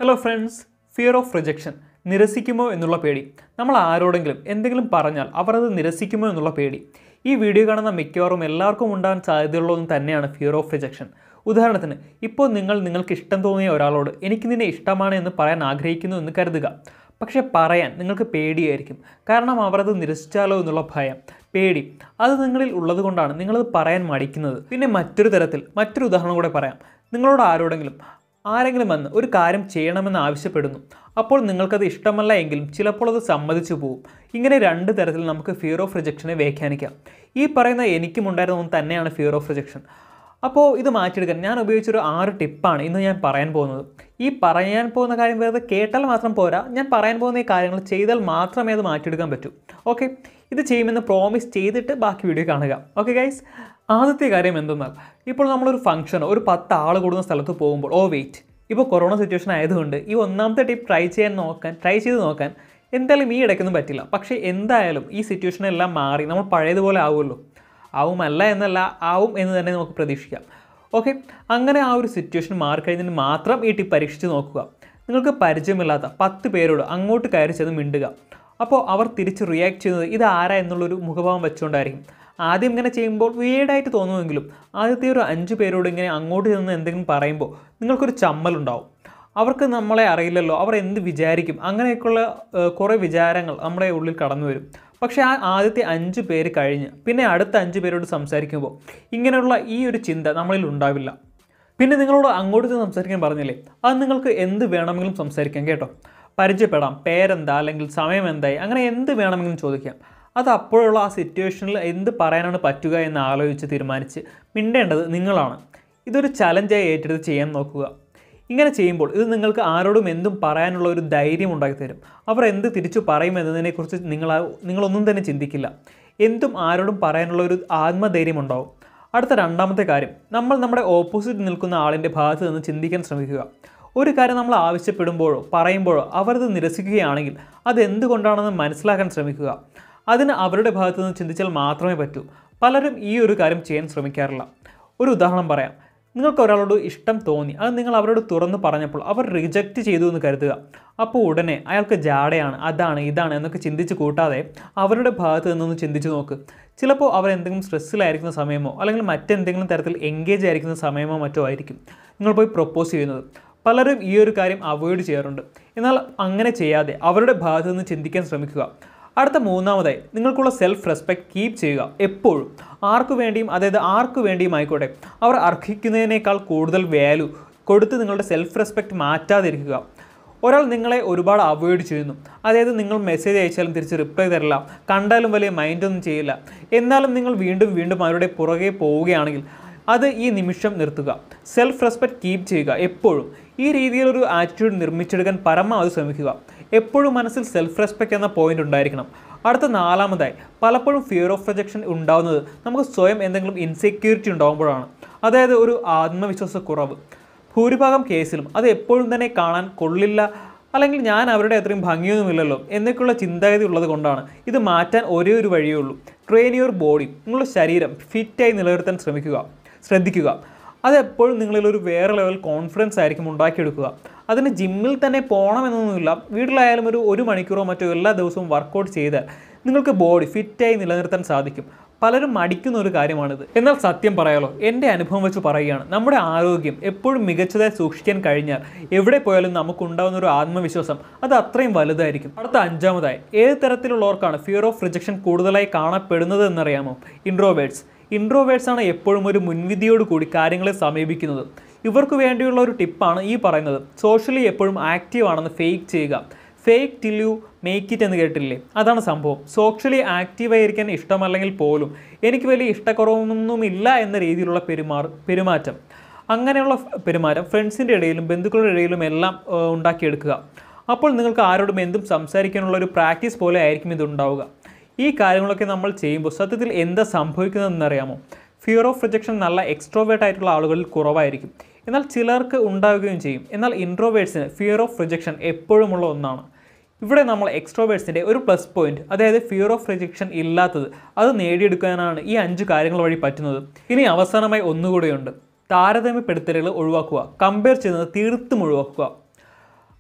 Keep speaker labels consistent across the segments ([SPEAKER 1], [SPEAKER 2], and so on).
[SPEAKER 1] hello friends fear of rejection നിരസിക്കുമോ എന്നുള്ള പേടി നമ്മൾ ആരോടെങ്കിലും എന്തെങ്കിലും പറഞ്ഞാൽ അവർ അത് നിരസിക്കുമോ എന്നുള്ള പേടി ഈ വീഡിയോ കാണുന്ന മിക്കവാറും എല്ലാവർക്കും ഉണ്ടാകാൻ സാധ്യതയുള്ളതും തന്നെയാണ് ഫിയർ ഓഫ് റിജക്ഷൻ ഉദാഹരണത്തിന് ഇപ്പോൾ നിങ്ങൾ നിങ്ങൾക്ക് ഇഷ്ടം തോന്നിയ ഒരാളോട് എനിക്ക് നിന്നെ ഇഷ്ടമാണ് എന്ന് പറയാൻ ആഗ്രഹിക്കുന്നു എന്ന് കരുതുക പക്ഷേ പറയാൻ നിങ്ങൾക്ക് പേടിയായിരിക്കും കാരണം അവർ അത് നിരസിച്ചാലോ എന്നുള്ള ഭയം പേടി അത് നിങ്ങളിൽ ഉള്ളതുകൊണ്ടാണ് നിങ്ങളത് പറയാൻ മടിക്കുന്നത് പിന്നെ മറ്റൊരു തരത്തിൽ മറ്റൊരു ഉദാഹരണം കൂടെ പറയാം നിങ്ങളോട് ആരോടെങ്കിലും ആരെങ്കിലും വന്ന് ഒരു കാര്യം ചെയ്യണമെന്ന് ആവശ്യപ്പെടുന്നു അപ്പോൾ നിങ്ങൾക്കത് ഇഷ്ടമല്ല എങ്കിലും ചിലപ്പോൾ അത് സമ്മതിച്ചു പോകും ഇങ്ങനെ രണ്ട് തരത്തിൽ നമുക്ക് ഫിയർ ഓഫ് റിജക്ഷനെ വ്യാഖ്യാനിക്കാം ഈ പറയുന്ന എനിക്കും ഉണ്ടായിരുന്ന ഒന്ന് തന്നെയാണ് ഫിയർ ഓഫ് റിജക്ഷൻ അപ്പോൾ ഇത് മാറ്റിയെടുക്കാൻ ഞാൻ ഉപയോഗിച്ചൊരു ആറ് ടിപ്പാണ് ഇന്ന് ഞാൻ പറയാൻ പോകുന്നത് ഈ പറയാൻ പോകുന്ന കാര്യം വെറുതെ കേട്ടാൽ മാത്രം പോരാ ഞാൻ പറയാൻ പോകുന്ന ഈ കാര്യങ്ങൾ ചെയ്താൽ മാത്രമേ അത് മാറ്റിയെടുക്കാൻ പറ്റൂ ഓക്കെ ഇത് ചെയ്യുമെന്ന് പ്രോമിസ് ചെയ്തിട്ട് ബാക്കി വീഡിയോ കാണുക ഓക്കെ ഗൈസ് ആദ്യത്തെ കാര്യം എന്തെന്നാൽ ഇപ്പോൾ നമ്മളൊരു ഫംഗ്ഷനോ ഒരു പത്ത് ആൾ കൂടുന്ന സ്ഥലത്ത് പോകുമ്പോൾ ഓ വെയിറ്റ് ഇപ്പോൾ കൊറോണ സിറ്റുവേഷൻ ആയതുകൊണ്ട് ഈ ഒന്നാമത്തെ ടിപ്പ് ട്രൈ ചെയ്യാൻ നോക്കാൻ ട്രൈ ചെയ്ത് നോക്കാൻ എന്തായാലും ഈ ഇടയ്ക്കൊന്നും പറ്റില്ല പക്ഷേ എന്തായാലും ഈ സിറ്റുവേഷനെല്ലാം മാറി നമ്മൾ പഴയതുപോലെ ആവുമല്ലോ ആവുമല്ല എന്നല്ല ആവും എന്ന് തന്നെ നമുക്ക് പ്രതീക്ഷിക്കാം ഓക്കെ അങ്ങനെ ആ ഒരു സിറ്റുവേഷൻ മാറിക്കഴിഞ്ഞതിന് മാത്രം ഈ ടിപ്പ് പരീക്ഷിച്ച് നോക്കുക നിങ്ങൾക്ക് പരിചയമില്ലാത്ത പത്ത് പേരോട് അങ്ങോട്ട് കയറി ചെന്ന് മിണ്ടുക അപ്പോൾ അവർ തിരിച്ച് റിയാക്ട് ചെയ്യുന്നത് ഇത് ആരാ എന്നുള്ളൊരു മുഖഭാവം വെച്ചുകൊണ്ടായിരിക്കും ആദ്യം ഇങ്ങനെ ചെയ്യുമ്പോൾ വീടായിട്ട് തോന്നുമെങ്കിലും ആദ്യത്തെ ഒരു അഞ്ച് പേരോട് ഇങ്ങനെ അങ്ങോട്ട് ചെന്ന് എന്തെങ്കിലും പറയുമ്പോൾ നിങ്ങൾക്കൊരു ചമ്മലുണ്ടാവും അവർക്ക് നമ്മളെ അറിയില്ലല്ലോ അവർ എന്ത് വിചാരിക്കും അങ്ങനെയൊക്കെയുള്ള ഏഹ്, കുറേ വിചാരങ്ങൾ നമ്മുടെ ഉള്ളിൽ കടന്നു വരും പക്ഷേ ആ ആദ്യത്തെ അഞ്ച് പേര് കഴിഞ്ഞ് പിന്നെ അടുത്ത അഞ്ച് പേരോട് സംസാരിക്കുമ്പോൾ ഇങ്ങനെയുള്ള ഈ ഒരു ചിന്ത നമ്മളിൽ ഉണ്ടാവില്ല പിന്നെ നിങ്ങളോട് അങ്ങോട്ട് ചെന്ന് സംസാരിക്കാൻ പറഞ്ഞില്ലേ അത് നിങ്ങൾക്ക് എന്ത് വേണമെങ്കിലും സംസാരിക്കാം കേട്ടോ പരിചയപ്പെടാം പേരെന്താ അല്ലെങ്കിൽ സമയം എന്തായി അങ്ങനെ എന്ത് വേണമെങ്കിലും ചോദിക്കാം അത് അപ്പോഴുള്ള ആ സിറ്റുവേഷനിൽ എന്ത് പറയാനാണ് പറ്റുക എന്ന് ആലോചിച്ച് തീരുമാനിച്ച് മിണ്ടേണ്ടത് നിങ്ങളാണ് ഇതൊരു ചലഞ്ചായി ഏറ്റെടുത്ത് ചെയ്യാൻ നോക്കുക ഇങ്ങനെ ചെയ്യുമ്പോൾ ഇത് നിങ്ങൾക്ക് ആരോടും എന്തും പറയാനുള്ള ഒരു ധൈര്യം ഉണ്ടാക്കി തരും അവർ എന്ത് തിരിച്ചു പറയും എന്നതിനെക്കുറിച്ച് നിങ്ങൾ ആ- നിങ്ങളൊന്നും തന്നെ ചിന്തിക്കില്ല എന്തും ആരോടും പറയാനുള്ള ഒരു ആത്മധൈര്യം ഉണ്ടാവും അടുത്ത രണ്ടാമത്തെ കാര്യം നമ്മൾ നമ്മുടെ ഓപ്പോസിറ്റ് നിൽക്കുന്ന ആളിൻ്റെ ഭാഗത്ത് നിന്ന് ചിന്തിക്കാൻ ശ്രമിക്കുക ഒരു കാര്യം നമ്മൾ ആവശ്യപ്പെടുമ്പോഴോ പറയുമ്പോഴോ അവരത് നിരസിക്കുകയാണെങ്കിൽ അത് എന്തുകൊണ്ടാണെന്ന് മനസ്സിലാക്കാൻ ശ്രമിക്കുക അതിന് അവരുടെ ഭാഗത്ത് നിന്ന് ചിന്തിച്ചാൽ മാത്രമേ പറ്റൂ പലരും ഈ ഒരു കാര്യം ചെയ്യാൻ ശ്രമിക്കാറില്ല ഒരു ഉദാഹരണം പറയാം നിങ്ങൾക്ക് ഒരാളോട് ഇഷ്ടം തോന്നി അത് നിങ്ങൾ അവരോട് തുറന്ന് പറഞ്ഞപ്പോൾ അവർ റിജക്റ്റ് ചെയ്തു എന്ന് കരുതുക അപ്പോൾ ഉടനെ അയാൾക്ക് ജാടയാണ് അതാണ് ഇതാണ് എന്നൊക്കെ ചിന്തിച്ച് കൂട്ടാതെ അവരുടെ ഭാഗത്ത് നിന്നൊന്ന് ചിന്തിച്ച് നോക്ക് ചിലപ്പോൾ അവർ എന്തെങ്കിലും സ്ട്രെസ്സിലായിരിക്കുന്ന സമയമോ അല്ലെങ്കിൽ മറ്റെന്തെങ്കിലും തരത്തിൽ എൻഗേജ് ആയിരിക്കുന്ന സമയമോ മറ്റോ ആയിരിക്കും നിങ്ങൾ പോയി പ്രൊപ്പോസ് ചെയ്യുന്നത് പലരും ഈ ഒരു കാര്യം അവോയ്ഡ് ചെയ്യാറുണ്ട് എന്നാൽ അങ്ങനെ ചെയ്യാതെ അവരുടെ ഭാഗത്ത് നിന്ന് ചിന്തിക്കാൻ ശ്രമിക്കുക അടുത്ത മൂന്നാമതായി നിങ്ങൾക്കുള്ള സെൽഫ് റെസ്പെക്ട് കീപ്പ് ചെയ്യുക എപ്പോഴും ആർക്കു വേണ്ടിയും അതായത് ആർക്കു വേണ്ടിയും ആയിക്കോട്ടെ അവർ അർഹിക്കുന്നതിനേക്കാൾ കൂടുതൽ വാല്യൂ കൊടുത്ത് നിങ്ങളുടെ സെൽഫ് റെസ്പെക്ട് മാറ്റാതിരിക്കുക ഒരാൾ നിങ്ങളെ ഒരുപാട് അവോയ്ഡ് ചെയ്യുന്നു അതായത് നിങ്ങൾ മെസ്സേജ് അയച്ചാലും തിരിച്ച് റിപ്ലൈ തരില്ല കണ്ടാലും വലിയ മൈൻഡൊന്നും ചെയ്യില്ല എന്നാലും നിങ്ങൾ വീണ്ടും വീണ്ടും അവരുടെ പുറകെ പോവുകയാണെങ്കിൽ അത് ഈ നിമിഷം നിർത്തുക സെൽഫ് റെസ്പെക്ട് കീപ്പ് ചെയ്യുക എപ്പോഴും ഈ രീതിയിലൊരു ആറ്റിറ്റ്യൂഡ് നിർമ്മിച്ചെടുക്കാൻ പരമാവധി ശ്രമിക്കുക എപ്പോഴും മനസ്സിൽ സെൽഫ് റെസ്പെക്ട് എന്ന പോയിന്റ് ഉണ്ടായിരിക്കണം അടുത്ത നാലാമതായി പലപ്പോഴും ഫിയർ ഓഫ് റിജക്ഷൻ ഉണ്ടാവുന്നത് നമുക്ക് സ്വയം എന്തെങ്കിലും ഇൻസെക്യൂരിറ്റി ഉണ്ടാകുമ്പോഴാണ് അതായത് ഒരു ആത്മവിശ്വാസക്കുറവ് ഭൂരിഭാഗം കേസിലും അത് എപ്പോഴും തന്നെ കാണാൻ കൊള്ളില്ല അല്ലെങ്കിൽ ഞാൻ അവരുടെ അത്രയും ഭംഗിയൊന്നുമില്ലല്ലോ എന്നൊക്കെയുള്ള ചിന്താഗതി ഉള്ളത് കൊണ്ടാണ് ഇത് മാറ്റാൻ ഒരേ ഒരു വഴിയേ ഉള്ളൂ ട്രെയിൻ യുവർ ബോഡി നിങ്ങളുടെ ശരീരം ഫിറ്റായി നിലനിർത്താൻ ശ്രമിക്കുക ശ്രദ്ധിക്കുക അത് എപ്പോഴും നിങ്ങളിൽ ഒരു വേറെ ലെവൽ കോൺഫിഡൻസ് ആയിരിക്കും ഉണ്ടാക്കിയെടുക്കുക അതിന് ജിമ്മിൽ തന്നെ പോകണമെന്നൊന്നുമില്ല വീട്ടിലായാലും ഒരു ഒരു മണിക്കൂറോ മറ്റോ എല്ലാ ദിവസവും വർക്കൗട്ട് ചെയ്താൽ നിങ്ങൾക്ക് ബോഡി ഫിറ്റായി നിലനിർത്താൻ സാധിക്കും പലരും മടിക്കുന്ന ഒരു കാര്യമാണിത് എന്നാൽ സത്യം പറയാലോ എൻ്റെ അനുഭവം വെച്ച് പറയുകയാണ് നമ്മുടെ ആരോഗ്യം എപ്പോഴും മികച്ചതായി സൂക്ഷിക്കാൻ കഴിഞ്ഞാൽ എവിടെ പോയാലും നമുക്കുണ്ടാകുന്ന ഒരു ആത്മവിശ്വാസം അത് അത്രയും വലുതായിരിക്കും അടുത്ത അഞ്ചാമതായി ഏത് തരത്തിലുള്ളവർക്കാണ് ഫിയർ ഓഫ് റിജക്ഷൻ കൂടുതലായി കാണപ്പെടുന്നത് എന്നറിയാമോ ഇൻട്രോവേർട്സ് ഇൻട്രോവേർട്സ് ആണ് എപ്പോഴും ഒരു മുൻവിധിയോട് കൂടി കാര്യങ്ങളെ സമീപിക്കുന്നത് ഇവർക്ക് വേണ്ടിയുള്ള ഒരു ടിപ്പാണ് ഈ പറയുന്നത് സോഷ്യലി എപ്പോഴും ആക്റ്റീവ് ആണെന്ന് ഫേക്ക് ചെയ്യുക fake till you make it എന്ന് കേട്ടില്ലേ അതാണ് സംഭവം സോഷ്യലി ആക്റ്റീവ് ആയിരിക്കാൻ ഇഷ്ടമല്ലെങ്കിൽ പോലും എനിക്ക് വലിയ ഇഷ്ടക്കുറവൊന്നുമില്ല എന്ന രീതിയിലുള്ള പെരുമാറ പെരുമാറ്റം അങ്ങനെയുള്ള ഫ് പെരുമാറ്റം ഫ്രണ്ട്സിൻ്റെ ഇടയിലും ബന്ധുക്കളുടെ ഇടയിലും എല്ലാം ഏഹ്, ഉണ്ടാക്കിയെടുക്കുക അപ്പോൾ നിങ്ങൾക്ക് ആരോടും എന്തും സംസാരിക്കാനുള്ള ഒരു പ്രാക്ടീസ് പോലെ ആയിരിക്കും ഇത് ഉണ്ടാവുക ഈ കാര്യങ്ങളൊക്കെ നമ്മൾ ചെയ്യുമ്പോൾ സത്യത്തിൽ എന്താ സംഭവിക്കുന്നതെന്ന് അറിയാമോ ഫിയർ ഓഫ് റിജക്ഷൻ നല്ല എക്സ്ട്രോവേർട്ട് ആയിട്ടുള്ള ആളുകളിൽ കുറവായിരിക്കും എന്നാൽ ചിലർക്ക് ഉണ്ടാവുകയും ചെയ്യും എന്നാൽ ഇൻട്രോവേർട്സിന് ഫിയർ ഓഫ് റിജക്ഷൻ എപ്പോഴുമുള്ള ഒന്നാണ് ഇവിടെ നമ്മൾ എക്സ്ട്രോവേർട്സിൻ്റെ ഒരു പ്ലസ് പോയിന്റ് അതായത് ഫിയർ ഓഫ് റിജക്ഷൻ ഇല്ലാത്തത് അത് നേടിയെടുക്കാനാണ് ഈ അഞ്ച് കാര്യങ്ങൾ വഴി പറ്റുന്നത് ഇനി അവസാനമായി ഒന്നുകൂടെയുണ്ട് താരതമ്യപ്പെടുത്തലുകൾ ഒഴിവാക്കുക കമ്പയർ ചെയ്യുന്നത് തീർത്തും ഒഴിവാക്കുക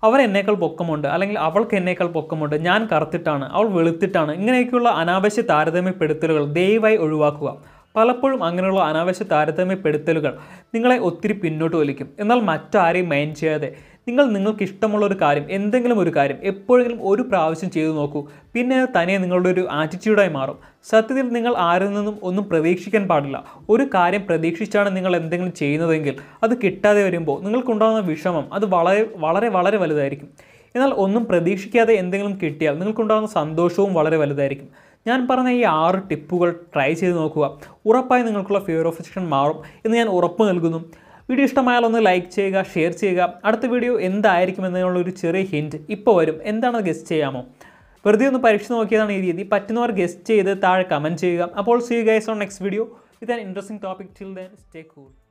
[SPEAKER 1] അവർ എന്നേക്കാൾ പൊക്കമുണ്ട് അല്ലെങ്കിൽ അവൾക്ക് എന്നേക്കാൾ പൊക്കമുണ്ട് ഞാൻ കറുത്തിട്ടാണ് അവൾ വെളുത്തിട്ടാണ് ഇങ്ങനെയൊക്കെയുള്ള അനാവശ്യ താരതമ്യപ്പെടുത്തലുകൾ ദയവായി ഒഴിവാക്കുക പലപ്പോഴും അങ്ങനെയുള്ള അനാവശ്യ താരതമ്യപ്പെടുത്തലുകൾ നിങ്ങളെ ഒത്തിരി പിന്നോട്ട് വലിക്കും എന്നാൽ മറ്റാരെയും മൈൻഡ് ചെയ്യാതെ നിങ്ങൾ നിങ്ങൾക്ക് ഇഷ്ടമുള്ള ഒരു കാര്യം എന്തെങ്കിലും ഒരു കാര്യം എപ്പോഴെങ്കിലും ഒരു പ്രാവശ്യം ചെയ്തു നോക്കൂ പിന്നെ അത് തനിയെ നിങ്ങളുടെ ഒരു ആറ്റിറ്റ്യൂഡായി മാറും സത്യത്തിൽ നിങ്ങൾ ആരിൽ നിന്നും ഒന്നും പ്രതീക്ഷിക്കാൻ പാടില്ല ഒരു കാര്യം പ്രതീക്ഷിച്ചാണ് നിങ്ങൾ എന്തെങ്കിലും ചെയ്യുന്നതെങ്കിൽ അത് കിട്ടാതെ വരുമ്പോൾ നിങ്ങൾക്കുണ്ടാകുന്ന വിഷമം അത് വളരെ വളരെ വളരെ വലുതായിരിക്കും എന്നാൽ ഒന്നും പ്രതീക്ഷിക്കാതെ എന്തെങ്കിലും കിട്ടിയാൽ നിങ്ങൾക്കുണ്ടാകുന്ന സന്തോഷവും വളരെ വലുതായിരിക്കും ഞാൻ പറഞ്ഞ ഈ ആറ് ടിപ്പുകൾ ട്രൈ ചെയ്ത് നോക്കുക ഉറപ്പായി നിങ്ങൾക്കുള്ള ഫിയർ ഓഫ് ഫിക്ഷൻ മാറും എന്ന് ഞാൻ ഉറപ്പ് നൽകുന്നു വീഡിയോ ഇഷ്ടമായാൽ ഒന്ന് ലൈക്ക് ചെയ്യുക ഷെയർ ചെയ്യുക അടുത്ത വീഡിയോ എന്തായിരിക്കും എന്നുള്ള ഒരു ചെറിയ ഹിൻറ്റ് ഇപ്പോൾ വരും എന്താണെന്ന് ഗസ്റ്റ് ചെയ്യാമോ വെറുതെ ഒന്ന് പരീക്ഷ നോക്കിയതാണ് ഈ രീതി പറ്റുന്നവർ ഗസ്റ്റ് ചെയ്ത് താഴെ കമൻറ്റ് ചെയ്യുക അപ്പോൾ see guys on next video with an interesting topic till then stay cool